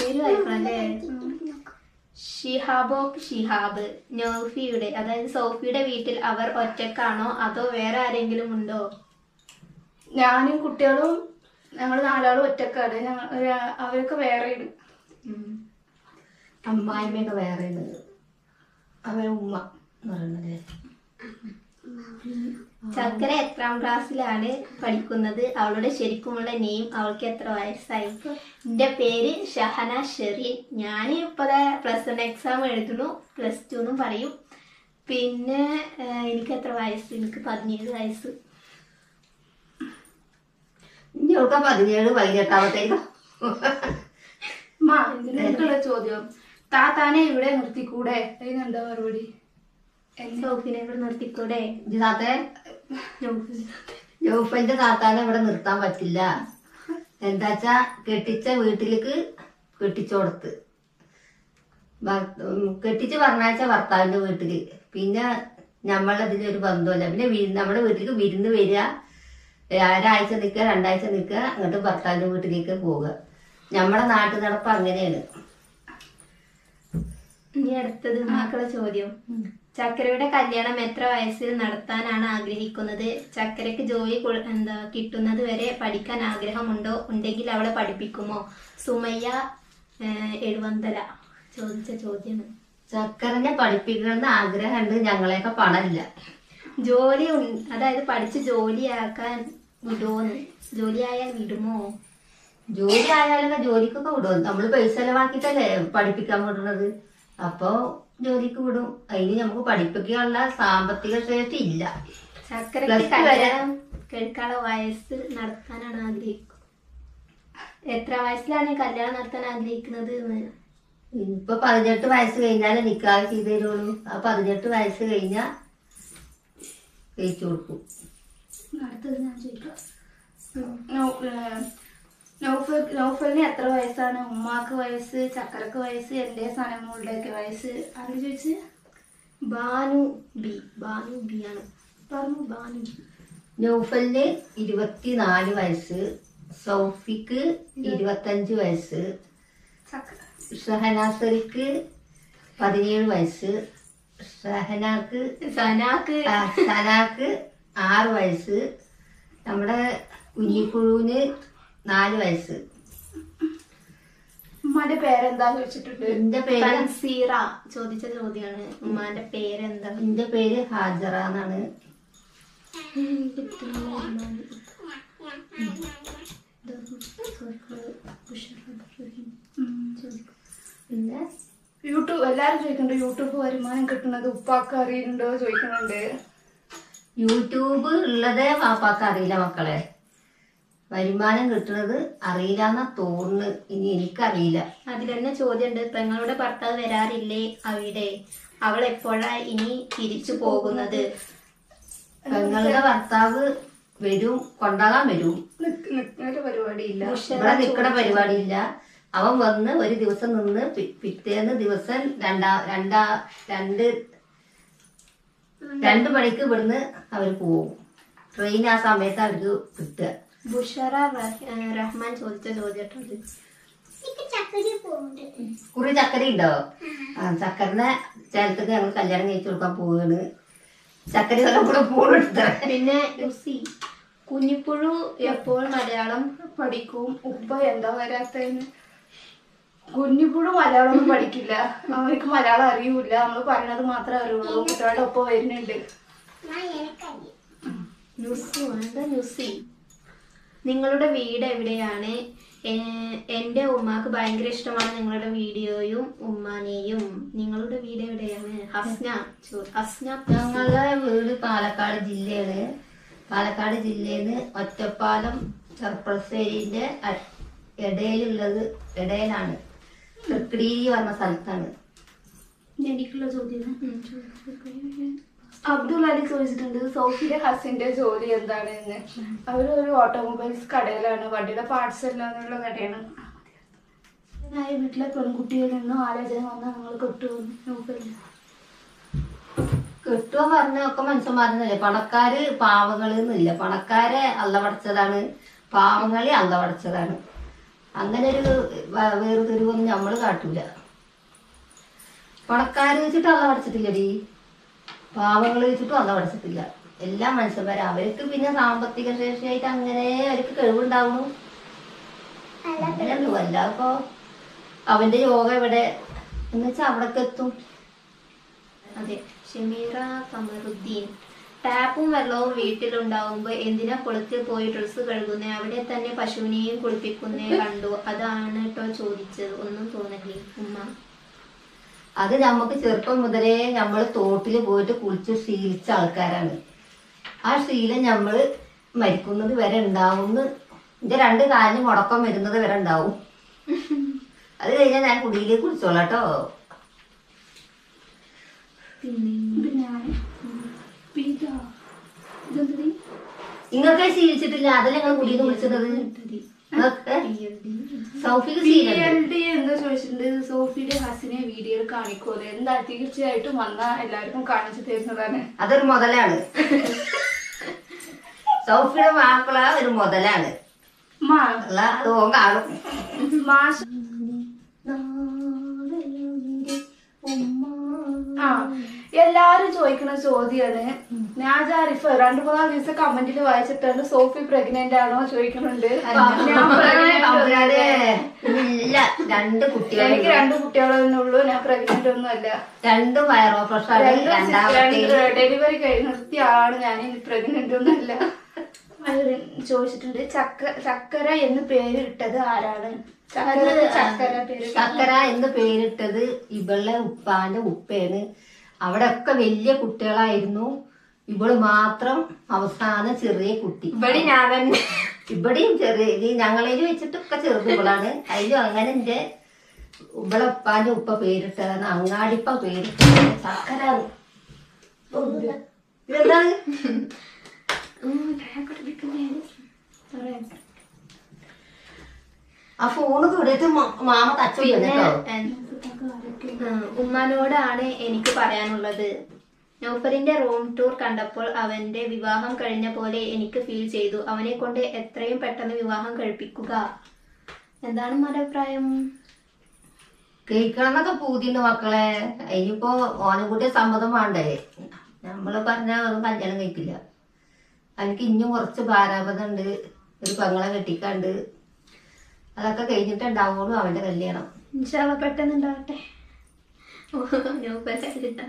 പേര് വായിക്കണല്ലേ ഷിഹാബോക്ക് ഷിഹാബ് നോഫിയുടെ അതായത് സോഫിയുടെ വീട്ടിൽ അവർ ഒറ്റക്കാണോ അതോ വേറെ ആരെങ്കിലും ഉണ്ടോ ഞാനും കുട്ടികളും ഞങ്ങൾ നാലാളും ഒറ്റക്കാണ് ഞങ്ങൾ ഒരാ- അവരൊക്കെ വേറെയാണ് അമ്മായിമ്മയൊക്കെ വേറെ ഉണ്ട് അവരെ ഉമ്മ എന്ന് പറയുന്നത് ചക്കര എത്രാം ക്ലാസ്സിലാണ് പഠിക്കുന്നത് അവളുടെ ശരിക്കുമുള്ള നെയിം അവൾക്ക് എത്ര വയസ്സായി എൻ്റെ പേര് ഷഹന ഷെറീൻ ഞാൻ ഇപ്പോൾ പ്ലസ് വൺ എക്സാം എഴുതുന്നു പ്ലസ് ടു എന്നും പറയും പിന്നെ ഏഹ്, എനിക്ക് എത്ര വയസ്സ് എനിക്ക് പതിനേഴ് വയസ്സ് ഇനി അവൾക്ക് പതിനേഴ് പതിനെട്ടാമത്തേക്ക് മാ നിനക്കുള്ള ചോദ്യം താത്താനെ ഇവിടെ നിർത്തിക്കൂടെ അതിനെന്താ മറുപടി സോഫിനെ ഇവിടെ നിർത്തിക്കൂടെ താത്തെ ജോഫന്റെ താത്താനെ ഇവിടെ നിർത്താൻ പറ്റില്ല എന്താച്ചാ കെട്ടിച്ച വീട്ടിലേക്ക് കെട്ടിച്ചു കൊടുത്ത് ഭർ- ഉം, കെട്ടിച്ച് പറഞ്ഞാച്ച ഭർത്താവിന്റെ വീട്ടില് പിന്നെ നമ്മളതിന് ഒരു ബന്ധമല്ല പിന്നെ വിരുന്ന് നമ്മുടെ വീട്ടിലേക്ക് വിരുന്ന് വരിക ഒരാഴ്ച നിൽക്കുക രണ്ടാഴ്ച നിൽക്കുക അങ്ങോട്ട് ഭർത്താവിന്റെ വീട്ടിലേക്ക് പോവുക നമ്മുടെ നാട്ടു നടപ്പ് അങ്ങനെയാണ് ഇനി അടുത്തത് മക്കളെ ചോദ്യം ചക്കരയുടെ കല്യാണം എത്ര വയസ്സിൽ നടത്താനാണ് ആഗ്രഹിക്കുന്നത് ചക്കരയ്ക്ക് ജോലി കൊ- എന്താ കിട്ടുന്നത് വരെ പഠിക്കാൻ ആഗ്രഹമുണ്ടോ ഉണ്ടെങ്കിൽ അവളെ പഠിപ്പിക്കുമോ സുമയ്യ ഏഹ്, എഴുവന്തല ചോദിച്ച ചോദ്യമാണ് ചക്കരനെ പഠിപ്പിക്കണമെന്ന് ആഗ്രഹമുണ്ട് ഞങ്ങളെയൊക്കെ പണമില്ല ജോലി ഉൺ- അതായത് പഠിച്ച് ജോലിയാക്കാൻ വിടുമോന്ന് ജോലിയായാൽ വിടുമോ ജോലി ആയാലൊക്കെ ജോലിക്കൊക്കെ വിടും നമ്മൾ പൈസ ചെലവാക്കിയിട്ടല്ലേ പഠിപ്പിക്കാൻ വിടുന്നത് അപ്പോ ജോലിക്ക് വിടും അതിന് നമുക്ക് പഠിപ്പിക്കാനുള്ള സാമ്പത്തിക ശേഷി ഇല്ല ചക്കരയ്ക്ക് Plus two വരെ. കല്യാണം കഴിക്കാനുള്ള വയസ്സ് നടത്താനാണ് ആഗ്രഹിക്കുന്നത് എത്ര വയസ്സിലാണ് ഈ കല്യാണം നടത്താൻ ആഗ്രഹിക്കുന്നത് എന്ന് ഇപ്പൊ പതിനെട്ട് വയസ്സ് കഴിഞ്ഞാലേ നിക്കാഹ് ചെയ്ത് തരുള്ളൂ ആ പതിനെട്ട് വയസ്സ് കഴിഞ്ഞാ കഴിച്ചു കൊടുക്കും അടുത്തത് ഞാൻ ചോദിക്കാം നൗ- ഏഹ് നൗഫൽ നൗഫലിന് എത്ര വയസ്സാണ് ഉമ്മാക്ക് വയസ്സ് ചക്കരക്ക് വയസ്സ് എൻ്റെ സാധനങ്ങളുടെയൊക്കെ വയസ്സ് ആര് ചോദിച്ച് ബാനു ബി ബാനു ബി ആണ് പറഞ്ഞു ബാനു ബി നൗഫലിന് ഇരുപത്തിനാല് വയസ്സ് സൗഫിക്ക് ഇരുപത്തഞ്ച് വയസ്സ് ചക്കര ഷഹനാസറിക്ക് പതിനേഴ് വയസ്സ് ഷഹനാക്ക് സനാക്ക് ആ, സനാക്ക് ആറ് വയസ്സ് നമ്മുടെ കുഞ്ഞിപ്പുഴുവിന് നാല് വയസ്സ് ഉമ്മാന്റെ പേരെന്താ ചോദിച്ചിട്ടുണ്ട് എന്റെ പേര് തൻസീറ ചോദിച്ച ചോദ്യമാണ് ഉമ്മാന്റെ പേരെന്താ എന്റെ പേര് ഹാജറ എന്നാണ് പിന്നെ യൂട്യൂബ് എല്ലാരും ചോദിക്കുന്നുണ്ട് യൂട്യൂബ് വരുമാനം കിട്ടുന്നത് ഉപ്പാക്ക് അറിയുന്നുണ്ടോ ചോദിക്കുന്നുണ്ട് യൂട്യൂബ് ഉള്ളതേ പാപ്പാക്ക് അറിയില്ല മക്കളെ വരുമാനം കിട്ടുന്നത് അറിയില്ലെന്നാ തോന്നുന്നു ഇനി എനിക്കറിയില്ല അതിൽ തന്നെ ചോദ്യമുണ്ട് പെങ്ങളുടെ ഭർത്താവ് വരാറില്ലേ അവിടെ അവൾ എപ്പോഴാ ഇനി തിരിച്ചു പോകുന്നത് പെങ്ങളുടെ ഭർത്താവ് വരും കൊണ്ടാകാൻ വരും നിക്ക് നിൽക്കുന്ന പരിപാടിയില്ല ഇവിടെ നിക്കണ പരിപാടിയില്ല അവൻ വന്ന് ഒരു ദിവസം നിന്ന് പി- പിറ്റേന്ന് ദിവസം രണ്ടാ രണ്ടാ രണ്ട് രണ്ട് മണിക്ക് ഇവിടുന്ന് അവർ പോവും ട്രെയിൻ ആ സമയത്ത് അവർക്ക് കിട്ടുക ബുഷറ റഹ്- ഏഹ് റഹ്മാൻ ചോദിച്ച ചോദ്യട്ടുണ്ട് കുറി ചക്കര ഉണ്ടോ ആ ചക്കരനെ ചേലത്തേക്ക് ഞങ്ങൾ കല്യാണം കഴിച്ചു കൊടുക്കാൻ പോവുകയാണ് ചക്കര എല്ലാം കൂടെ പോണെടുത്ത പിന്നെ ലുസി കുഞ്ഞിപ്പുഴു എപ്പോൾ മലയാളം പഠിക്കും ഉപ്പ എന്താ വരാത്തതിന് കുഞ്ഞിപ്പുഴും മലയാളം ഒന്നും പഠിക്കില്ല അവർക്ക് മലയാളം അറിയൂല നമ്മൾ പറയണത് മാത്രമേ അറിയുള്ളൂ കുട്ടികളുടെ ഒപ്പം വരുന്നുണ്ട് നുസു എന്താ നുസി നിങ്ങളുടെ വീട് എവിടെയാണ് എ- എന്റെ ഉമ്മാക്ക് ഭയങ്കര ഇഷ്ടമാണ് നിങ്ങളുടെ വീഡിയോയും ഉമ്മാനെയും നിങ്ങളുടെ വീട് എവിടെയാണ് ഹസ്ന ചോ- ഹസ്ന ഞങ്ങളുടെ വീട് പാലക്കാട് ജില്ലയാണ് പാലക്കാട് ജില്ലയിൽ നിന്ന് ഒറ്റപ്പാലം ചെർപ്പളശ്ശേരിന്റെ അ- ഇടയിലുള്ളത് ഇടയിലാണ് തൃക്കടീരി പറഞ്ഞ സ്ഥലത്താണ് എനിക്കുള്ള ചോദ്യം അബ്ദുൾ അലി ചോദിച്ചിട്ടുണ്ട് സൗഫിയുടെ ഹസിന്റെ ജോലി എന്താണ് എന്ന് അവര് ഒരു ഓട്ടോമൊബൈൽസ് കടയിലാണ് വണ്ടിയുടെ പാർട്സ് എല്ലാന്നുള്ള കടയാണ് ഞാൻ ഈ വീട്ടിലെ പെൺകുട്ടിയിൽ നിന്നും ആലോചന വന്നാൽ നിങ്ങൾ കിട്ടുമെന്ന് കിട്ടുക പറഞ്ഞൊക്കെ മനുഷ്യന്മാരെന്നല്ലേ പണക്കാര് പാവങ്ങള് എന്നില്ല പണക്കാരെ അല്ല പഠിച്ചതാണ് പാവങ്ങളെ അല്ല പഠിച്ചതാണ് അങ്ങനെ ഒരു വ- വേർതിരിവൊന്നും നമ്മൾ കാട്ടൂല പണക്കാര് വെച്ചിട്ട് അള്ള പഠിച്ചിട്ടില്ലടി പാവങ്ങൾ വെച്ചിട്ടും അള്ള പഠിച്ചിട്ടില്ല എല്ലാ മനുഷ്യന്മാരും അവർക്ക് പിന്നെ സാമ്പത്തിക ശേഷിയായിട്ട് അങ്ങനെ അവർക്ക് കഴിവുണ്ടാവുന്നു അങ്ങനെയുള്ളൂ അല്ലാപ്പോ അവന്റെ യോഗ ഇവിടെ എന്ന് വെച്ചാൽ അവിടേക്ക് എത്തും അതെ ഷമീറ കമറുദ്ദീൻ ടാപ്പും വെള്ളവും വീട്ടിലുണ്ടാവുമ്പോ എന്തിനാ കുളത്തിൽ പോയി ഡ്രസ്സ് കഴുകുന്നേ അവിടെ തന്നെ പശുവിനെയും കുളിപ്പിക്കുന്നേ കണ്ടു അതാണ് കേട്ടോ ചോദിച്ചത് ഒന്നും തോന്നില്ലേ ഉമ്മ അത് നമുക്ക് ചെറുപ്പം മുതലേ നമ്മൾ തോട്ടിൽ പോയിട്ട് കുളിച്ച് ശീലിച്ച ആൾക്കാരാണ് ആ ശീലം നമ്മൾ മരിക്കുന്നത് വരെ ഉണ്ടാവുമെന്ന് എന്റെ രണ്ട് കാലിന് മുടക്കം വരുന്നത് വരെ ഉണ്ടാവും അത് കഴിഞ്ഞാൽ ഞാൻ കുടിയിലേക്ക് കുളിച്ചോളാം കേട്ടോ പിന്നെ ഞാൻ പിത ഇതെന്തടി നിങ്ങൾക്ക് ശീലിച്ചിട്ടില്ല അതല്ല നിങ്ങൾ കുടിയിൽ കുളിച്ചത് നിങ്ങൾക്ക് സൗഫിക്ക് ശീലം എൽ ഡി എന്താ ചോദിച്ചിട്ടുണ്ട് സോഫിയുടെ ഹസിനെ വീഡിയോയിൽ കാണിക്കൂലെ എന്താ തീർച്ചയായിട്ടും വന്നാ എല്ലാവർക്കും കാണിച്ചു തരുന്നതാണ് അതൊരു മുതലാണ് സൗഫിയുടെ മാപ്പിള ഒരു മുതലാണ് മാ ഉള്ള തോൻ കാണും മാഷ് ആ എല്ലാരും ചോദിക്കുന്ന ചോദ്യാണ് ഞാൻ ആരിഫ് രണ്ടു മൂന്നാല് ദിവസം കമന്റിൽ വായിച്ചിട്ടുണ്ട് സോഫി പ്രഗ്നന്റ് ആണോ ചോദിക്കുന്നുണ്ട് ഞാൻ pregnant തമ്പുരാനെ, ഒന്നുമല്ല. ഇല്ല രണ്ട് കുട്ടികൾ എനിക്ക് രണ്ട് കുട്ടികളെ തന്നെ ഉള്ളൂ ഞാൻ പ്രഗ്നന്റ് ഒന്നും അല്ല രണ്ട് വയർ ഓപ്പറേഷൻ രണ്ട് രണ്ടാമത്തെ ഡെലിവറി കഴിഞ്ഞ് നിർത്തിയ ആളാണ് ഞാൻ പ്രഗ്നന്റ് ഒന്നുമല്ല അവര് ചോദിച്ചിട്ടുണ്ട് ചക്ക ചക്കര എന്ന് പേര് ഇട്ടത് ആരാണ് ചക്കര ചക്കര പേര് ചക്കര എന്ന് പേരിട്ടത് ഇവളുടെ ഉപ്പാന്റെ ഉപ്പയാണ് അവിടെ ഒക്കെ വലിയ കുട്ടികളായിരുന്നു ഇവള് മാത്രം അവസാനം ചെറിയ കുട്ടി ഇവിടെ ഞാൻ തന്നെ ഇവിടെയും ചെറിയ ഈ ഞങ്ങളേല് വെച്ചിട്ടൊക്കെ ചെറുത് ഇവളാണ് അതിലും അങ്ങനെ എന്റെ ഇവളെ ഉപ്പാന്റെ ഉപ്പ പേരിട്ടതാണ് അങ്ങാടിപ്പ പേരിട്ടത് ചക്കര ഇതെന്താണ് ആ ഫോണ് കൂടിയിട്ട് മാമ തച്ചു പിന്നെ കേട്ടോ ഉം, ഉമ്മാനോടാണ് എനിക്ക് പറയാനുള്ളത് നൗഫറിന്റെ റൂം ടൂർ കണ്ടപ്പോൾ അവന്റെ വിവാഹം കഴിഞ്ഞ പോലെ എനിക്ക് ഫീൽ ചെയ്തു അവനെ കൊണ്ട് എത്രയും പെട്ടെന്ന് വിവാഹം കഴിപ്പിക്കുക എന്താണ് ഉമ്മാന്റെ അഭിപ്രായം കേൾക്കണം പൂതിണ്ട് മക്കളെ ഇനിയിപ്പോ ഓനും കൂടി സമ്മതം വേണ്ടേ നമ്മള് പറഞ്ഞ ഒന്നും കല്യാണം കഴിക്കില്ല എനിക്ക് ഇനിയും കുറച്ച് ഭാരാപത ഉണ്ട് ഒരു പെങ്ങളെ കെട്ടിക്കാണ്ട് അതൊക്കെ കഴിഞ്ഞിട്ട് ഉണ്ടാവുള്ളൂ അവന്റെ കല്യാണം ഇൻഷാല്ല പെട്ടെന്ന് ഉണ്ടാവട്ടെ നൗഫർ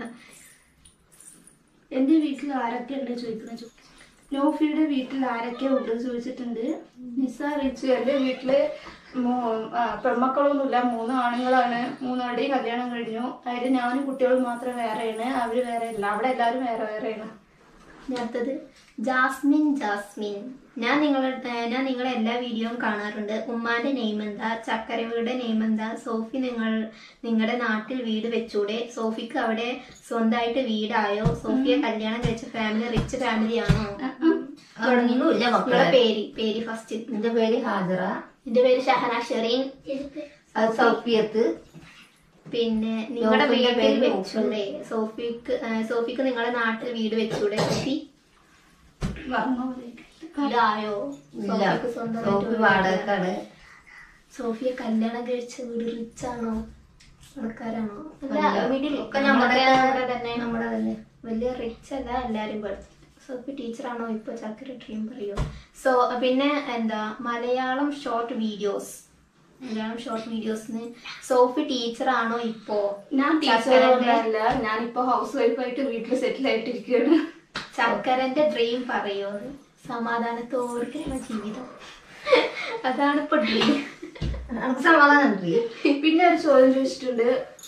എന്റെ വീട്ടിൽ ആരൊക്കെ ഉണ്ട് ചോദിക്കുന്ന ചോ- നോഫിയുടെ വീട്ടിൽ ആരൊക്കെ ഉണ്ട് ചോദിച്ചിട്ടുണ്ട് നിസ റിച്ചു എന്റെ വീട്ടില് മൂ- ആ, പെൺമക്കളൊന്നുമില്ല മൂന്ന് ആണുങ്ങളാണ് മൂന്നാളുടെയും കല്യാണം കഴിഞ്ഞു അതിൽ ഞാനും കുട്ടികളും മാത്രം വേറെയാണ് അവര് വേറെ ഇല്ല അവിടെ എല്ലാവരും വേറെ വേറെയാണ് ഇനി അടുത്തത് ജാസ്മിൻ ജാസ്മിൻ ഞാൻ നിങ്ങളുടെ ഞാൻ നിങ്ങളെ എല്ലാ വീഡിയോയും കാണാറുണ്ട് ഉമ്മാന്റെ നെയിം എന്താ ചക്കരവിയുടെ നെയിം എന്താ സോഫി നിങ്ങൾ നിങ്ങളുടെ നാട്ടിൽ വീട് വെച്ചൂടെ സോഫിക്ക് അവിടെ സ്വന്തമായിട്ട് വീടായോ സോഫിയെ കല്യാണം കഴിച്ച ഫാമിലി റിച്ച് ഫാമിലി ആണോ തുടങ്ങിയില്ല നിങ്ങളെ മക്കളെ പേര് പേര് ഫസ്റ്റ് എന്റെ പേര് ഹാജറ എന്റെ പേര് ഷഹന ഷെറീൻ അത് സൗഫിയത്ത് പിന്നെ നിങ്ങളുടെ സോഫിയുടെ വീട്ടിൽ പേര് വെച്ചൂടെ സോഫിക്ക് ആ, സോഫിക്ക് നിങ്ങളുടെ നാട്ടിൽ വീട് വെച്ചൂടെ സോഫി പറഞ്ഞു പോലെ. വീടായോ ഇല്ല സോഫിക്ക് സ്വന്തമായിട്ട് സോഫി വീട് വാടകക്കാണ് സോഫിയെ കല്യാണം കഴിച്ച വീട് റിച്ച് ആണോ പണക്കാരാണോ അല്ല അല്ല. മിഡിൽ ഒക്കെ നമ്മുടെ നമ്മുടെ തന്നെ നമ്മുടെ തന്നെ വലിയ റിച്ച് അല്ല എല്ലാരും പഠിച്ചു സോഫി ടീച്ചറാണോ ഇപ്പൊ ചക്കര ഡ്രീം പറയോ സോ പിന്നെ എന്താ Malayalam short videos Malayalam short വീഡിയോസിന് സോഫി ടീച്ചറാണോ ഇപ്പോ ഞാൻ ചക്കരന്റെ ടീച്ചറല്ല ഞാനിപ്പോ ഹൗസ് വൈഫായിട്ട് വീട്ടിൽ സെറ്റിൽ ആയിട്ടിരിക്കുകയാണ് ചക്കരന്റെ ഡ്രീം പറയോ സമാധാനത്തോടെയുള്ള ജീവിതം അതാണ് ഇപ്പൊ ഡ്രീം എനിക്ക് സമാധാനം ഉണ്ട് പിന്നെ ഒരു ചോദ്യം ചോദിച്ചിട്ടുണ്ട്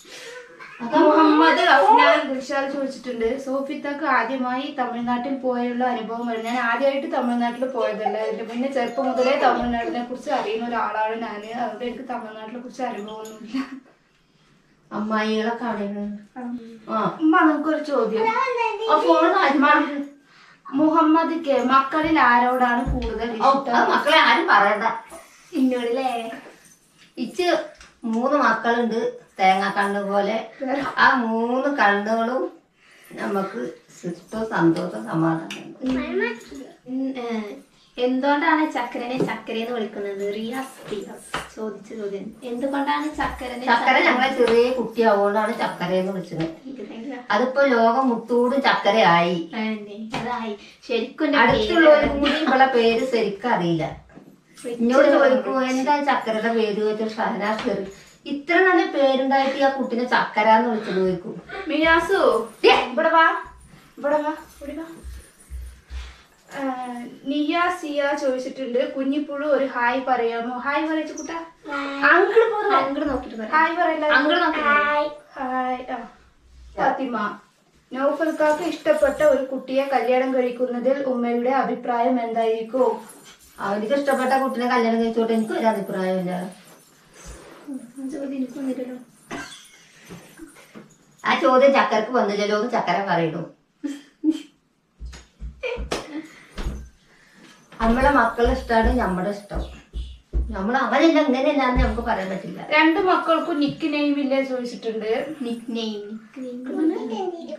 മുഹമ്മദ് അഫ്നാൻ ദിൽഷാദ് ചോദിച്ചിട്ടുണ്ട് സോഫിത്തക്ക് ആദ്യമായി തമിഴ്നാട്ടിൽ പോയുള്ള അനുഭവം വരും ഞാൻ ആദ്യമായിട്ട് തമിഴ്നാട്ടിൽ പോയതല്ല അതിന്റെ പിന്നെ ചെറുപ്പം മുതലേ തമിഴ്നാടിനെ കുറിച്ച് അറിയുന്ന ഒരാളാണ് ഞാൻ അതുകൊണ്ട് എനിക്ക് തമിഴ്നാട്ടിനെ കുറിച്ച് അനുഭവമൊന്നുമില്ല അമ്മായികളെ കാണുന്നു ആ ഉമ്മ നമുക്കൊരു ചോദ്യം ആ ഫോൺ മാറ്റി മുഹമ്മദ് കെ മക്കളിൽ ആരോടാണ് കൂടുതൽ ഓ, ഇഷ്ടം അത് മക്കളെ ആരും പറയണ്ട ഇന്നോടല്ലേ ഇച്ച് മൂന്ന് മക്കളുണ്ട് തേങ്ങ കണ്ണ് പോലെ ആ മൂന്ന് കണ്ണുകളും നമുക്ക് ഇഷ്ടവും സന്തോഷവും സമാധാനം ഉം, ഏഹ്, എന്തുകൊണ്ടാണ് ചക്കരനെ ചക്കര എന്ന് വിളിക്കുന്നത് റിയാസ് റിയാസ് ചോദിച്ച ചോദ്യം എന്തുകൊണ്ടാണ് ചക്കരനെ ചക്കര ഞങ്ങളെ ചെറിയ കുട്ടിയാവുകൊണ്ടാണ് ചക്കര എന്ന് വിളിച്ചത് ചക്കര അതിപ്പോ ലോകം മുത്തൂടും ചക്കരയായി അതന്നെ, അതായി ശരിക്കും എന്റെ അടുത്തുള്ളവരും കൂടി ഇവിടെ പേര് ശരിക്കും അറിയില്ല എന്നോട് ചോദിക്കൂ എന്താ ചക്കരയുടെ പേര് ചോദിച്ചു ഷഹനാസ് കയറി ഇത്ര നല്ല പേരുണ്ടായിട്ട് ആ കുട്ടിനെ ചക്കര എന്ന് വിളിച്ചത് ചോദിക്കും മിയാസു ഇവിടെ വാ ഇവിടെ വാ ഇവിടെ വാ ആ, നിയ സിയ ചോദിച്ചിട്ടുണ്ട് കുഞ്ഞിപ്പുഴു ഒരു ഹായ് പറയാമോ ഹായ് പറയിച്ചു കുട്ട അങ്കിള് പോന്നു അങ്ങോട്ട് നോക്കിട്ട് പറയാം ഹായ് പറയല്ല അങ്ങോട്ട് നോക്കിട്ട് പറയാം. ഹായ് ആ ഫാത്തിമ നൗഫൽക്കാക്ക് ഇഷ്ടപ്പെട്ട ഒരു കുട്ടിയെ കല്യാണം കഴിക്കുന്നതിൽ ഉമ്മയുടെ അഭിപ്രായം എന്തായിരിക്കും അവനിക്ക് ഇഷ്ടപ്പെട്ട കുട്ടിനെ കല്യാണം കഴിച്ചോട്ടെ എനിക്ക് ഒരു അഭിപ്രായമില്ല ചോദ്യം എനിക്ക് വന്നിട്ടല്ലോ ആ ചോദ്യം ചക്കരക്ക് വന്നില്ലല്ലോ എന്ന് ചക്കര പറയുന്നു നമ്മളെ മക്കളെ ഇഷ്ടമാണ് നമ്മുടെ ഇഷ്ടം നമ്മൾ അവനല്ല ഇങ്ങനെയല്ല എന്ന് നമുക്ക് പറയാൻ പറ്റില്ല രണ്ട് മക്കൾക്കും നിക്ക് നെയിം ഇല്ലേ ചോദിച്ചിട്ടുണ്ട് നിക് നെയിം നിക്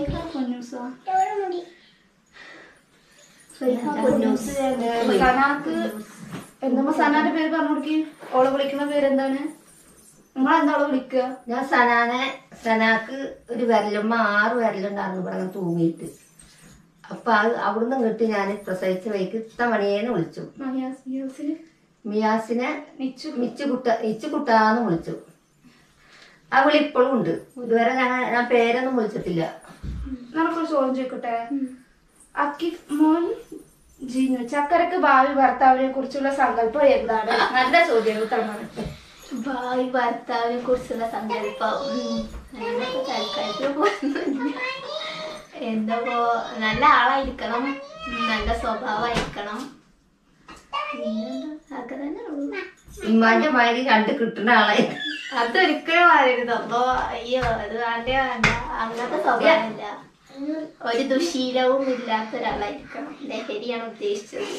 സനാക്ക് എന്താ സനാന്റെ പേര് പറഞ്ഞു കൊടുക്കി ഓളെ വിളിക്കുന്ന പേര് എന്താണ് നിങ്ങൾ എന്താ ഓളെ വിളിക്കുക ഞാൻ സനാനെ സനാക്ക് ഒരു വിരലുമ്മ ആറ് വിരലുണ്ടായിരുന്നു ഇവിടെ അങ്ങനെ തൂങ്ങിയിട്ട് അപ്പൊ അത് അവിടുന്ന് ഇങ്ങോട്ട് ഞാൻ പ്രസവിച്ച വൈക്ക് ഇത്തമണിയേന്ന് വിളിച്ചു മഹിയാസിന് മിയാസിനെ നിച്ചു മിച്ചു കുട്ട ഇച്ചു കുട്ടാന്ന് വിളിച്ചു ആ വിളി ഇപ്പോഴും ഉണ്ട് ഇതുവരെ ഞാൻ ഞാൻ പേരൊന്നും വിളിച്ചിട്ടില്ല നമുക്കൊരു ചോദ്യം ചോദിക്കട്ടെ അക്കിഫ് മോൻ ജിനു ചക്കരക്ക് ഭാവി ഭർത്താവിനെ കുറിച്ചുള്ള സങ്കല്പം എന്താണ് നല്ല ചോദ്യം ഉത്തരം പറയട്ടെ ഭാവി ഭർത്താവിനെ കുറിച്ചുള്ള സങ്കല്പം ഉം. അതിനൊക്കെ തൽക്കാലത്തിന് പോകുന്നില്ല എന്താ പോ നല്ല ആളായിരിക്കണം ഉം, നല്ല സ്വഭാവമായിരിക്കണം പിന്നെന്താ അതൊക്കെ തന്നെ ഉള്ളൂ ഇമ്മാന്റെ മാതിരി കണ്ട് കിട്ടുന്ന ആളെ അതൊരിക്കലും പറയരുത് അപ്പൊ അയ്യോ അത് വേണ്ട വേണ്ട അങ്ങനത്തെ സ്വഭാവമില്ല ഒരു ദുശീലവും ഇല്ലാത്ത ഒരാളായിരിക്കണം ലഹരിയാണ് ഉദ്ദേശിച്ചത്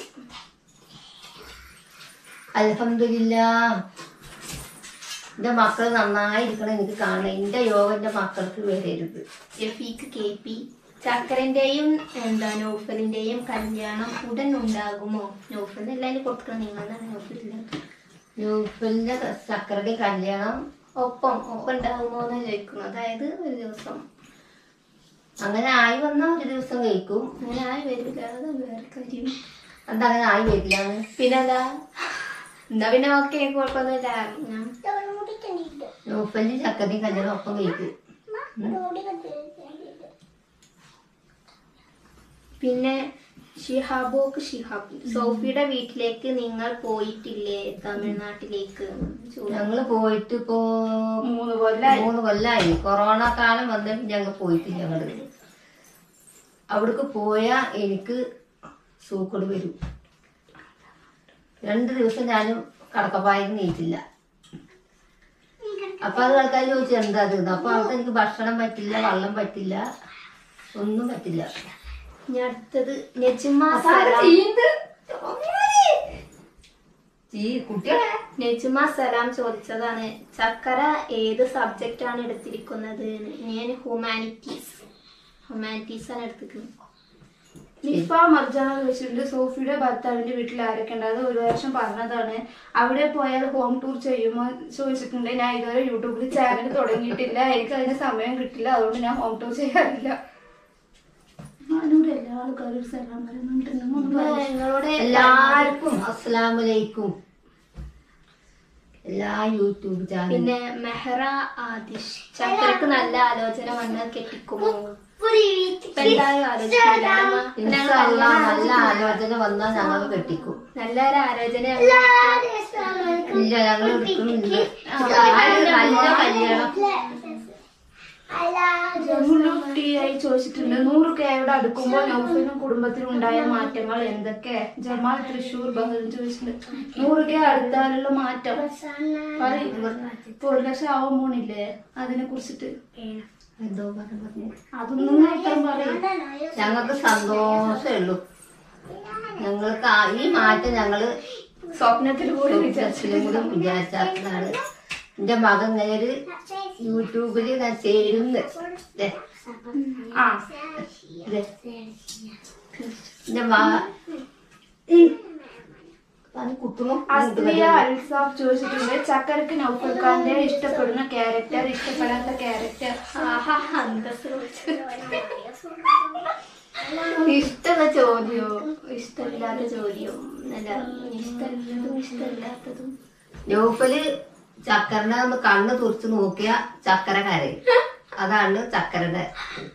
അലഹമില്ല എന്റെ മക്കൾ നന്നായിരിക്കണം എനിക്ക് കാണണം എന്റെ യോഗ എന്റെ മക്കൾക്ക് വരരുത് റഫീഖ് കെ പി ചക്കരന്റെയും എന്താ നൗഫലിന്റെയും കല്യാണം ഉടൻ ഉണ്ടാകുമോ നൗഫലിന് എല്ലാവരും കൊടുക്കണം നിങ്ങളാണ് നൗഫലില്ല യൂഫിന്റെ ചക്കരയുടെ കല്യാണം ഒപ്പം ഒപ്പം ഉണ്ടാകുമോ എന്ന് ചോദിക്കുന്നു അതായത് ഒരു ദിവസം അങ്ങനെ ആയി വന്ന ഒരു ദിവസം കഴിക്കും അങ്ങനെ ആയി വരില്ല അത് വേറെ കാര്യം എന്താ അങ്ങനെ ആയി വരില്ലാന്ന് പിന്നെന്താ എന്നാ പിന്നെ ഓക്കെ കുഴപ്പമൊന്നുമില്ല ഞാൻ യൂഫലിന്റെ ചക്കരയും കല്യാണം ഒപ്പം കഴിക്കും പിന്നെ ഷിഹാബോക്ക് ഷിഹാബ് സോഫിയുടെ വീട്ടിലേക്ക് നിങ്ങൾ പോയിട്ടില്ലേ തമിഴ്നാട്ടിലേക്ക് ചോദിച്ചു. ഞങ്ങള് പോയിട്ട് ഇപ്പോ മൂന്ന് കൊല്ലായി മൂന്ന് കൊല്ലായി കൊറോണ കാലം വന്നിട്ട് ഞങ്ങൾ പോയിട്ടില്ല ഞങ്ങള് അവിടേക്ക് പോയാ എനിക്ക് സൂക്കട് വരും രണ്ട് ദിവസം ഞാനും കടക്കപ്പായിൽ നീറ്റില്ല അപ്പൊ അത് ആൾക്കാർ ചോദിച്ചു എന്താ അത് എന്ന്. അപ്പൊ അവിടെ എനിക്ക് ഭക്ഷണം പറ്റില്ല വെള്ളം പറ്റില്ല ഒന്നും പറ്റില്ല ഇനി അടുത്തത് നജ്മ സലാം ഈ കുട്ടികളെ നജ്മ സലാം ചോദിച്ചതാണ് ചക്കര ഏത് സബ്ജക്റ്റ് ആണ് എടുത്തിരിക്കുന്നത് എന്ന്. ഞാൻ ഹ്യൂമാനിറ്റീസ് ഹ്യൂമാനിറ്റീസ് ആണ് എടുത്തിരിക്കുന്നത് നിഫ മർജാന ചോദിച്ചിട്ടുണ്ട് സോഫിയുടെ ഭർത്താവിന്റെ വീട്ടിൽ ആരൊക്കെ ഉണ്ട് അത് ഒരു വർഷം പറഞ്ഞതാണ് അവിടെ പോയാൽ ഹോം ടൂർ ചെയ്യുമോ ചോദിച്ചിട്ടുണ്ട് ഞാൻ ഇതുവരെ യൂട്യൂബിൽ ചാനൽ തുടങ്ങിയിട്ടില്ല എനിക്ക് അതിന് സമയം കിട്ടില്ല അതുകൊണ്ട് ഞാൻ ഹോം ടൂർ ചെയ്യാറില്ല ഞാനൂടെ എല്ലാ ആൾക്കാരും സലാം പറയുന്നുണ്ട് നിങ്ങളൊന്ന് പറയൂ. നിങ്ങളോട് എല്ലാവർക്കും അസ്സലാമലൈക്കും എല്ലാ യൂട്യൂബ് ചാനൽ പിന്നെ മെഹ്റ ആദിഷ് ചക്കരക്ക് നല്ല ആലോചന വന്നാൽ കെട്ടിക്കുമോ ഇപ്പൊ എന്തായാലും ആലോചിക്കില്ല അമ്മ. പിന്നെ ഞങ്ങൾ ഇൻഷാല്ലാ കല്യാണം നല്ല ആലോചിക്കില്ല. ആലോചന വന്നാൽ ഞങ്ങൾ കെട്ടിക്കും നല്ലൊരു ആലോചന ഇല്ല ഞങ്ങൾ എടുക്കുന്നില്ല നല്ല കല്യാണം ജമുലുട്ടി ആയി ചോദിച്ചിട്ടുണ്ട് നൂറ് കെയോട് അടുക്കുമ്പോൾ നൗഫിനും കുടുംബത്തിനും ഉണ്ടായ മാറ്റങ്ങൾ എന്തൊക്കെ ജമാൽ തൃശൂർ ബഹൽ ചോദിച്ചിട്ടുണ്ട് നൂറ് കെ അടുത്താലുള്ള മാറ്റം പറയ്. ഇപ്പൊ ഒരു ലക്ഷം ആവാൻ പോണില്ലേ അതിനെ കുറിച്ചിട്ട് എന്തോ പറഞ്ഞു അതൊന്നും നോക്കാൻ പറയും ഞങ്ങൾക്ക് സന്തോഷമേ ഉള്ളൂ ഞങ്ങൾക്ക് ആ- ഈ മാറ്റം ഞങ്ങള് സ്വപ്നത്തിൽ കൂടി വിചാരിച്ചു സ്വപ്നത്തിലും കൂടി വിചാരിച്ചാണ് എന്റെ മകൻ ഇങ്ങനെ ഒരു യൂട്യൂബിൽ ഞാൻ ചേരുന്ന് ദേ, ആ ദേ. എന്റെ മ താന് കുത്തുന്നു അസ്ലിയ അൽസാഫ് ചോദിച്ചിട്ടുണ്ട് ചക്കരക്ക് നൗഫൽ ഖാന്റെ ഇഷ്ടപ്പെടുന്ന ക്യാരക്ടർ ഇഷ്ടപ്പെടാത്ത ക്യാരക്ടർ ആഹാ അന്തസ് ഇഷ്ടമുള്ള ചോദ്യോ ഇഷ്ടമില്ലാത്ത ചോദ്യം അല്ല ഇഷ്ടമുള്ളതും ഇഷ്ടമില്ലാത്തതും നൗഫല് ചക്കരനെ ഒന്ന് കണ്ണ് തുറച്ച് നോക്കിയ ചക്കര കരയും അതാണ് ചക്കരയുടെ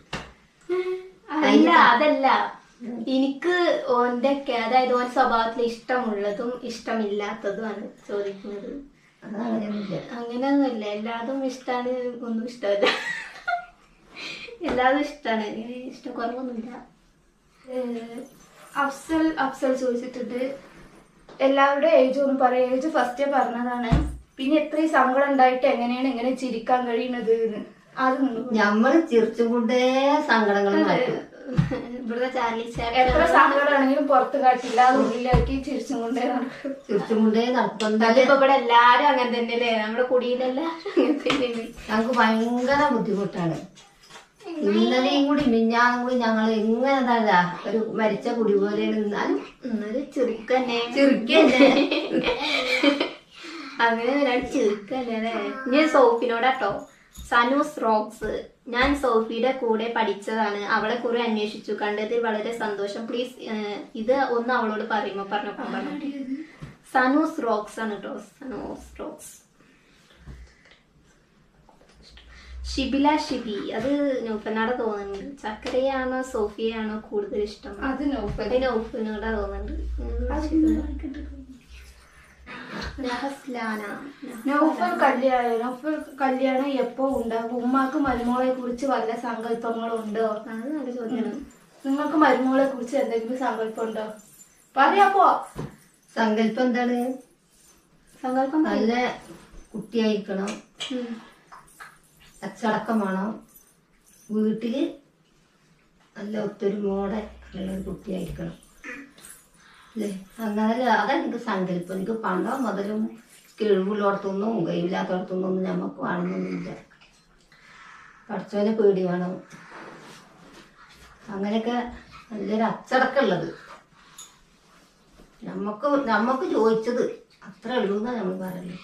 അല്ല അതല്ല എനിക്ക് ഓന്റെ ഒക്കെ- അതായത് ഓൻ സ്വഭാവത്തിൽ ഇഷ്ടമുള്ളതും ഇഷ്ടമില്ലാത്തതുമാണ് ചോദിക്കുന്നത് അതങ്ങനെയൊന്നുമില്ല അങ്ങനെയൊന്നുമില്ല എല്ലാതും ഇഷ്ടമാണ് ഒന്നും ഇഷ്ടമല്ല എല്ലാതും ഇഷ്ടമാണ് ഇഷ്ടം കുറവൊന്നുമില്ല ഏഹ് അഫ്സൽ അഫ്സൽ ചോദിച്ചിട്ടുണ്ട് എല്ലാവരുടെ ഏജ് ഒന്ന് പറയാം ഏജ് ഫസ്റ്റേ പറഞ്ഞതാണ് പിന്നെ എത്രയും സങ്കടം ഉണ്ടായിട്ട് എങ്ങനെയാണ് ഇങ്ങനെ ചിരിക്കാൻ കഴിയുന്നത് എന്ന് അത് നിങ്ങൾ ഞമ്മള് ചിരിച്ചും കൊണ്ടേ സങ്കടങ്ങൾ മാറ്റും ഇവിടുത്തെ ചാർലി എത്ര സങ്കടമാണെങ്കിലും പുറത്ത് കാട്ടില്ല അത് ഉള്ളിലാക്കി ചിരിച്ചും കൊണ്ടേ നടക്കും ചിരിച്ചും കൊണ്ടേ നടത്തും ഇപ്പൊ ഇവിടെ എല്ലാരും അങ്ങനെ തന്നെയല്ലേ നമ്മുടെ കുടിയിലെല്ലാരും അങ്ങനെ തന്നെയാണ് ഞങ്ങൾക്ക് ഭയങ്കര ബുദ്ധിമുട്ടാണ് ഇന്നലെയും കൂടി മിഞ്ഞാന്നും കൂടി ഞങ്ങൾ എങ്ങനെ ഒരു മരിച്ച കുടി പോലെയാണ് നിന്നാലും എന്നൊരു ചെറുക്കന്നെ ചിരിക്കന്നെ അങ്ങനെ ഒരാൾ ചെറുക്കന്നെ അല്ലേ ഞാൻ സോഫിനോടാട്ടോ സനൂസ് റോക്സ് ഞാൻ സോഫിയുടെ കൂടെ പഠിച്ചതാണ് അവളെ കുറെ അന്വേഷിച്ചു കണ്ടതിൽ വളരെ സന്തോഷം പ്ലീസ് ഇത് ഒന്ന് അവളോട് പറയുമോ പറഞ്ഞു പറഞ്ഞു സനൂസ് റോക്സ് ആണ് കേട്ടോ സനൂസ് റോക്സ് ഷിബില ഷിബി അത് നൗഫലിനോടെ തോന്നുന്നുണ്ട് ചക്കരയാണോ സോഫിയാണോ കൂടുതൽ ഇഷ്ടം അത് നോക്കൽ അത് നൗഫലിനോടാ തോന്നുന്നുണ്ട് ഉം, നഹസ്ലാന നൗഫൽ കല്യാണം നൗഫൽ കല്യാണം എപ്പോ ഉണ്ടാകും ഉമ്മാക്ക് മരുമോളെ കുറിച്ച് വല്ല സങ്കല്പങ്ങളും ഉണ്ടോ അത് നല്ല ചോദ്യമാണ് നിങ്ങൾക്ക് മരുമോളെ കുറിച്ച് എന്തെങ്കിലും സങ്കല്പം ഉണ്ടോ പറയാപ്പോ സങ്കല്പം എന്താണ് സങ്കല്പം നല്ല കുട്ടിയായിരിക്കണം ഉം. അച്ചടക്കം വേണം വീട്ടില് നല്ല ഒത്തൊരുമോടെ ഉള്ള ഒരു കുട്ടിയായിരിക്കണം അല്ലേ അങ്ങനെ അതാണ് എനിക്ക് സങ്കല്പം എനിക്ക് പണ്ടോ മുതലും കിഴിവുള്ളിടത്തൊന്നും കഴിവില്ലാത്തടത്തൊന്നും നമുക്ക് വേണമെന്നൊന്നുമില്ല പഠിച്ചവനെ പേടി വേണം അങ്ങനെയൊക്കെ നല്ലൊരു അച്ചടക്കം ഉള്ളത് നമുക്ക് നമുക്ക് ചോദിച്ചത് അത്ര ഉള്ളൂ എന്നാ നമ്മൾ പറയുന്നത്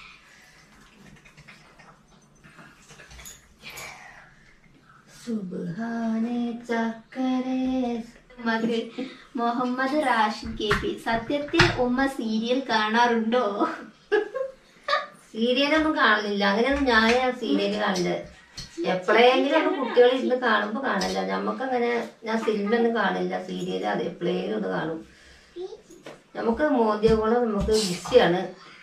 സുബ്ഹാനെ ചക്കരേ മകൾ മുഹമ്മദ് റാഷിദ് കെ പി സത്യത്തിൽ ഉമ്മ സീരിയൽ കാണാറുണ്ടോ സീരിയലൊന്നും കാണലില്ല അങ്ങനെയൊന്നും ഞാൻ സീരിയല് കാണില്ല എപ്പോഴെങ്കിലും ഒക്കെ കുട്ടികൾ ഇരുന്ന് കാണുമ്പോൾ കാണില്ല നമുക്കങ്ങനെ ഞാൻ സിനിമയൊന്നും കാണില്ല സീരിയൽ അത് എപ്പോഴേലും ഒന്ന് കാണും നമുക്ക് മോദിയോളം നമുക്ക് ബിസിയാണ്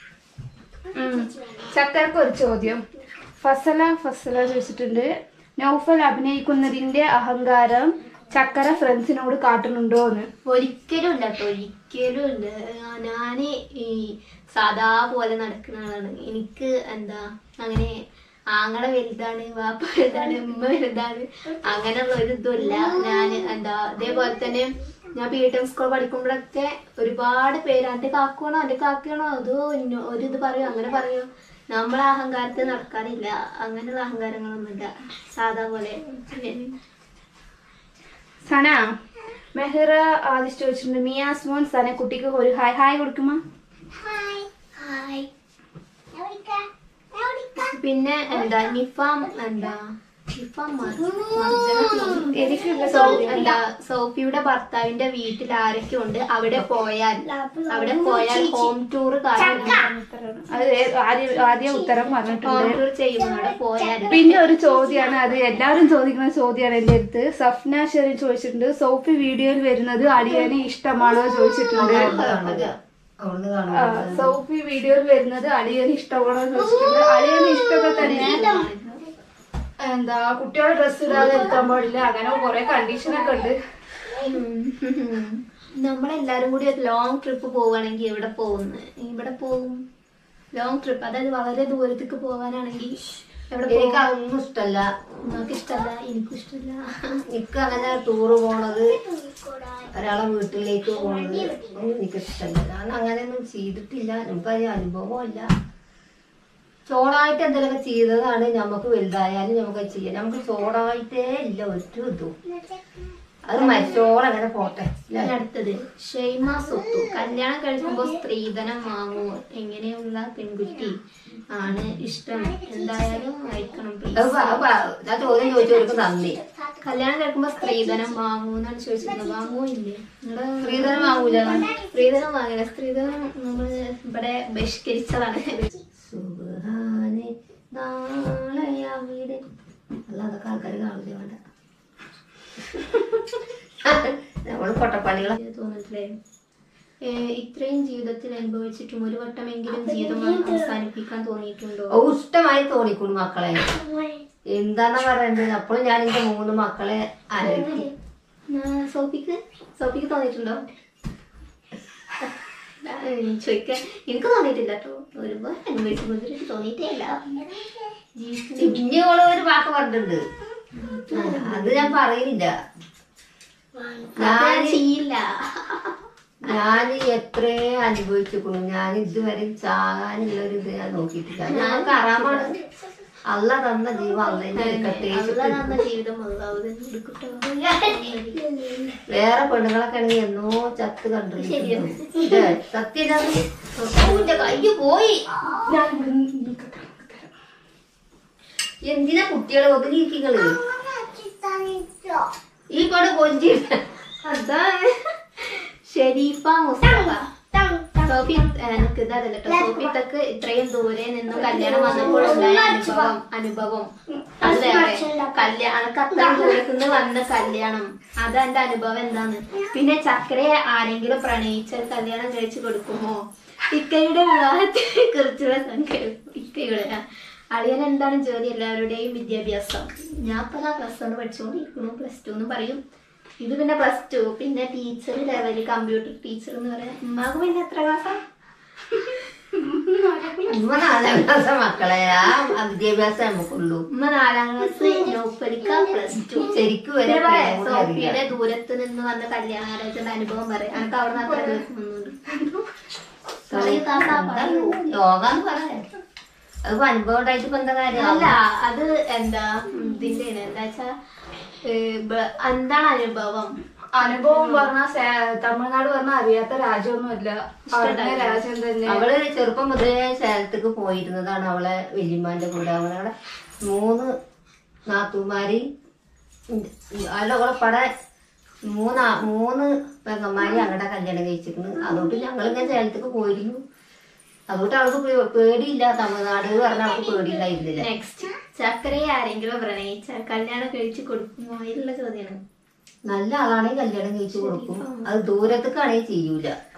ചക്കർക്ക് ഒരു ചോദ്യം ഫസല ഫസല ചോദിച്ചിട്ടുണ്ട് നൗഫൽ അഭിനയിക്കുന്നതിന്റെ അഹങ്കാരം ചക്കര ഫ്രണ്ട്സിനോട് കാട്ടുന്നുണ്ടോ എന്ന് ഒരിക്കലും ഇല്ല കേട്ടോ ഒരിക്കലും ഇല്ല ആ, ഞാന് ഈ സാധാ പോലെ നടക്കുന്ന ആളാണ് എനിക്ക് എന്താ അങ്ങനെ ആങ്ങളെ വലുതാണ് വാപ്പ വലുതാണ് ഉമ്മ വലുതാണ് അങ്ങനെയുള്ള ഒരു ഇതുമില്ല ഞാൻ എന്താ അതേപോലെ തന്നെ ഞാൻ ബി ടെം സ്കൂൾ പഠിക്കുമ്പോഴൊക്കെ ഒരുപാട് പേര് എൻ്റെ കാക്കുവാണോ എൻ്റെ കാക്കയാണോ അതോ ഇന്ന- ഒരു ഇത് പറയും അങ്ങനെ പറയും നമ്മൾ അഹങ്കാരത്തിൽ നടക്കാറില്ല അങ്ങനെയുള്ള അഹങ്കാരങ്ങളൊന്നുമില്ല സാധാ പോലെ സന മെഹ്റ ആദിഷ് ചോദിച്ചിട്ടുണ്ട് മിയാസ് മോൻ സന കുട്ടിക്ക് ഒരു ഹായ് ഹായ് കൊടുക്കുമോ പിന്നെ എന്താ നിഫാം എന്താ നിഫാം മർ- മർജന എനിക്ക് സോ- എന്താ സോഫിയുടെ ഭർത്താവിന്റെ വീട്ടിൽ ആരൊക്കെ ഉണ്ട് അവിടെ പോയാൽ അവിടെ പോയാൽ ഹോം ടൂർ അത് ഏ- ആദ്യ ആദ്യ ഉത്തരം ഹോം പറഞ്ഞിട്ടുണ്ട് ടൂർ ചെയ്യുമ്പോൾ അവിടെ പോയാൽ പിന്നെ ഒരു ചോദ്യമാണ് അത് എല്ലാവരും ചോദിക്കുന്ന ചോദ്യമാണ് എൻ്റെ അടുത്ത് സഫ്ന ഷെറിൻ ചോദിച്ചിട്ടുണ്ട് സോഫി വീഡിയോയിൽ വരുന്നത് അടിയനെ ഇഷ്ടമാണോ ചോദിച്ചിട്ടുണ്ട് അവിടുന്ന് കാണില്ല അവിടുന്ന് ആ, കാണില്ല സോഫി വീഡിയോയിൽ വരുന്നത് അളിയന് ഇഷ്ടമാണോ ചോദിച്ചിട്ടുണ്ട് അളിയന് ഇഷ്ടമൊക്കെ തന്നെ എന്താ കുട്ടികളുടെ ഡ്രസ്സ് ഇടാതെ എത്താൻ പാടില്ല അങ്ങനെ കുറെ കണ്ടീഷൻ ഒക്കെ ഉണ്ട് നമ്മളെല്ലാരും കൂടി ഒരു ലോങ് ട്രിപ്പ് പോവുകയാണെങ്കിൽ എവിടെ പോകുന്നു ഇവിടെ പോകും ലോങ് ട്രിപ്പ് അതായത് വളരെ ദൂരത്തേക്ക് പോകാനാണെങ്കിൽ എവിടെ എനിക്ക് പോകും അതൊന്നും ഇഷ്ടല്ല നമുക്ക് ഇഷ്ടമല്ല എനിക്കും ഇഷ്ടമല്ല എനിക്ക് അങ്ങനെ ടൂറ് പോണത് ഒരാളെ വീട്ടിലേക്ക് പോണത് ഒന്നും എനിക്ക് ഇഷ്ടമല്ല ഞാൻ അങ്ങനെയൊന്നും ചെയ്തിട്ടില്ല നമുക്കതിന് അനുഭവമില്ല ചോടായിട്ട് എന്തെങ്കിലുമൊക്കെ ചെയ്തതാണ് നമുക്ക് വലുതായാലും നമുക്ക് ചെയ്യാം നമുക്ക് ചോടായിട്ടേ ഇല്ല ഒരു ഇതും അത് മരിച്ചോളം അങ്ങനെ പോട്ടെ ഇനി അടുത്തത് ഷെയ്മ സ്വത്തു കല്യാണം കഴിക്കുമ്പോൾ സ്ത്രീധനം വാങ്ങുമോ എങ്ങനെയുള്ള പെൺകുട്ടി ആണ് ഇഷ്ടം എന്തായാലും അയക്കണം please. അത് പ- അത് പ- ഞാൻ ചോദ്യം ചോദിച്ചവർക്ക് നന്ദി കല്യാണം കഴിക്കുമ്പോ സ്ത്രീധനം വാങ്ങൂന്നാണ് ചോദിച്ചിരുന്നത് വാങ്ങുമോ ഇല്ലേ നിങ്ങള് സ്ത്രീധനം വാങ്ങൂല സ്ത്രീധനം വാങ്ങില്ല സ്ത്രീധനം നമ്മള് ഇവിടെ ബഹിഷ്കരിച്ചതാണ് സുബ്ഹാനെ നാളെ അവിടെ അല്ല അതൊക്കെ ആൾക്കാർ കാണില്ല വേണ്ട നമ്മള് പൊട്ടപ്പണികളെ തോന്നിട്ടില്ലേ ഏ, ഇത്രയും ജീവിതത്തിൽ അനുഭവിച്ചിട്ടും ഒരു വട്ടമെങ്കിലും ജീവിതം അവസാനിപ്പിക്കാൻ തോന്നിയിട്ടുണ്ടോ ഓ ഇഷ്ടമായി തോന്നിക്കുന്നു മക്കളെ എന്താന്നാ പറയണ്ടത് അപ്പോഴും ഞാൻ എന്റെ മൂന്ന് മക്കളെ ആലോചിക്കും ആ, സോഫിക്ക് സോഫിക്ക് തോന്നിയിട്ടുണ്ടോ ഉം, ചോദിക്കാൻ എനിക്ക് തോന്നിയിട്ടില്ല കേട്ടോ ഒരുപാട് അനുഭവിച്ചു മുതിരിട്ട് തോന്നിയിട്ടേ ഇല്ല ജീവിതത്തിൽ ഇനിയോള് ഒരു വാക്ക് പറഞ്ഞിട്ടുണ്ട് ആ, അത് ഞാൻ പറയുന്നില്ല ഞാൻ ചെയ്യില്ല ഞാൻ എത്രേ അനുഭവിച്ചിരിക്കുന്നു ഞാൻ ഇതുവരെ ചാകാനുള്ള ഒരു ഇത് ഞാൻ നോക്കിയിട്ടില്ല ഞാൻ കറാമാണ് അല്ല തന്ന ജീവ അല്ല എടുക്കട്ടെ അള്ള തന്ന ജീവിതം അള്ളാഹു തന്നെ കൊടുക്കട്ടെ. വേറെ പെണ്ണുങ്ങളൊക്കെ ആണെങ്കിൽ എന്നോ ചത്ത് കണ്ടു ശരിയാണ്. സത്യം കയ്യ് പോയി ഞാൻ ഇവിടെ നിൽക്കട്ടെ എന്തിനാ കുട്ടികളെ ഒതുങ്ങിയിരിക്കുന്നത് ഈ പാട് കൊഞ്ചിട്ട് അതാണ് ഷെരീഫ മുസ്തഫ സോഫി എനിക്ക് ഇതല്ല കേട്ടോ സോഫി തക്ക് ഇത്രയും ദൂരെ നിന്നും കല്യാണം വന്നപ്പോൾ ഉണ്ടായ അനുഭവം അനുഭവം അത് വേറെ കല്യാണം അനക്ക് അത്രയും ദൂരത്ത് നിന്ന് വന്ന കല്യാണം അത് എന്റെ അനുഭവം എന്താണ് പിന്നെ ചക്കരയെ ആരെങ്കിലും പ്രണയിച്ചാൽ കല്യാണം കഴിച്ചു കൊടുക്കുമോ ഇക്കയുടെ വിവാഹത്തെ കുറിച്ചുള്ള സങ്കല്പം ഇക്കയുടെ ആ. അളിയൻ എന്താണ് ജോലി എല്ലാവരുടെയും വിദ്യാഭ്യാസം ഞാൻ ഇപ്പൊ പ്ലസ് വൺ പഠിച്ചുകൊണ്ടിരിക്കുന്നു പ്ലസ് ടു എന്ന് പറയും ഇത് പിന്നെ പ്ലസ് ടു പിന്നെ ടീച്ചർ ലെവല് കമ്പ്യൂട്ടർ ടീച്ചർ എന്ന് പറയാം ഉമ്മാക്ക് പിന്നെ എത്ര ക്ലാസ്സാ ഉമ്മ നാലാം ക്ലാസ് മക്കളെ ആ വിദ്യാഭ്യാസം നമുക്കുള്ളൂ ഉമ്മ നാലാം ക്ലാസ് നൗഫലിക്ക പ്ലസ് ടു ശരിക്കും വരെ പിന്നെ പറയാം പ്രേമം അറിയില്ല. സോഫിയുടെ ദൂരത്ത് നിന്ന് വന്ന കല്യാണാലോചന അനുഭവം പറയാം എനിക്ക് അവിടെ നിന്ന് അത്ര ദിവസം നിന്നുണ്ട് പറയൂ താത്ത, പറയൂ. യോഗ എന്ന് പറയാം അത് അനുഭവം ഉണ്ടായിട്ട് ഇപ്പൊ എന്താ കാര്യം അല്ല അത് എന്താ ഇതിന്റെ എന്താ വെച്ചാ ഏ, ബ- എന്താണ് അനുഭവം അനുഭവം പറഞ്ഞാൽ തമിഴ്നാട് പറഞ്ഞാൽ അറിയാത്ത രാജ്യമൊന്നുമില്ല അറിഞ്ഞ രാജ്യം തന്നെ അവള് ചെറുപ്പം മുതലേ സ്ഥലത്തേക്ക് പോയിരുന്നതാണ് അവളെ വല്യമ്മാന്റെ കൂടെ അവളെ മൂന്ന് നാത്തൂമാര് അല്ല അവളെ പടെ മൂന്ന് മൂന്ന് പെങ്ങന്മാര് അങ്ങടെ കല്യാണം കഴിച്ചിരിക്കുന്നു അതുകൊണ്ട് ഞങ്ങളിങ്ങനെ സ്ഥലത്തേക്ക് പോയിരുന്നു അതുകൊണ്ട് അവൾക്ക് പേ- പേടിയില്ല തമിഴ്നാട് പറഞ്ഞാൽ അവൾക്ക് പേടിയില്ലായിരുന്നില്ല നെക്സ്റ്റ് ചക്കരയെ ആരെങ്കിലും പ്രണയിച്ചാൽ കല്യാണം കഴിച്ചു കൊടുക്കുമോ ഇതിലുള്ള ചോദ്യമാണ് നല്ല ആളാണെങ്കിൽ കല്യാണം കഴിച്ചു കൊടുക്കും അത് ദൂരത്തേക്കാണെങ്കിൽ ചെയ്യൂല